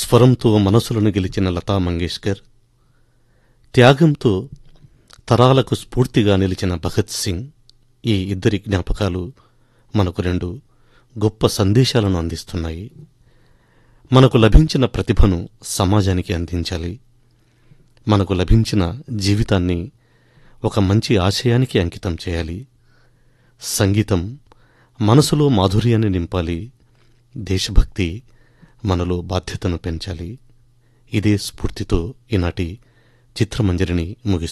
స్వరంతో మనసులను గెలిచిన లతా మంగేష్కర్ త్యాగంతో తరాలకు స్ఫూర్తిగా నిలిచిన భగత్ సింగ్ ఈ ఇద్దరి జ్ఞాపకాలు మనకు రెండు గొప్ప సందేశాలను అందిస్తున్నాయి మనకు లభించిన ప్రతిభను సమాజానికి అందించాలి మనకు లభించిన జీవితాన్ని ఒక మంచి ఆశయానికి అంకితం చేయాలి సంగీతం మనసులో మాధుర్యాన్ని నింపాలి దేశభక్తి మనలో బాధ్యతను పెంచాలి ఇదే స్ఫూర్తితో ఈనాటి చిత్రమంజరిని ముగిస్తున్నాను